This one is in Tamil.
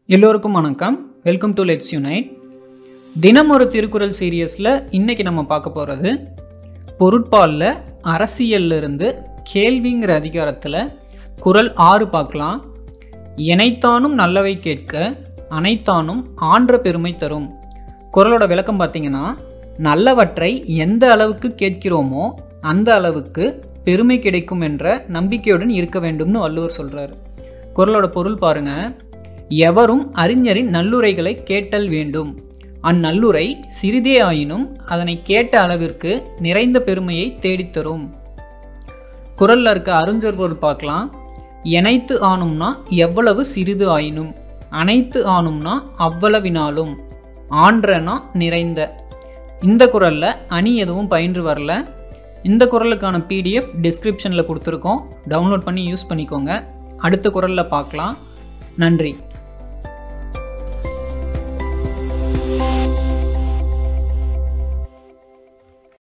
எல்லோருக்கும் வணக்கம் வெல்கம் டு லெட்ஸ் யுனைட் தினம் ஒரு திருக்குறள் சீரியஸில் இன்னைக்கு நம்ம பார்க்க போகிறது பொருட்பாலில் அரசியல்ல இருந்து கேள்விங்கிற அதிகாரத்தில் குறள் ஆறு பார்க்கலாம் எனைத்தானும் நல்லவை கேட்க அனைத்தானும் ஆன்ற பெருமை தரும் குறளோட விளக்கம் பார்த்தீங்கன்னா நல்லவற்றை எந்த அளவுக்கு கேட்கிறோமோ அந்த அளவுக்கு பெருமை கிடைக்கும் என்ற நம்பிக்கையுடன் இருக்க வேண்டும்னு வள்ளுவர் சொல்கிறார் குறளோட பொருள் பாருங்க எவரும் அறிஞரின் நல்லுரைகளை கேட்டல் வேண்டும் அந்நல்லுரை சிறிதே ஆயினும் அதனை கேட்ட அளவிற்கு நிறைந்த பெருமையை தேடித்தரும் குரல்ல இருக்க அருஞ்சொற் பொருள் பார்க்கலாம் எனைத்து ஆணும்னா எவ்வளவு சிறிது ஆயினும் அனைத்து ஆணும்னா அவ்வளவினாலும் ஆன்றனா நிறைந்த இந்த குரலில் அணி எதுவும் பயின்று வரல இந்த குரலுக்கான பிடிஎஃப் டிஸ்கிரிப்ஷனில் கொடுத்துருக்கோம் டவுன்லோட் பண்ணி யூஸ் பண்ணிக்கோங்க அடுத்த குரலில் பார்க்கலாம் நன்றி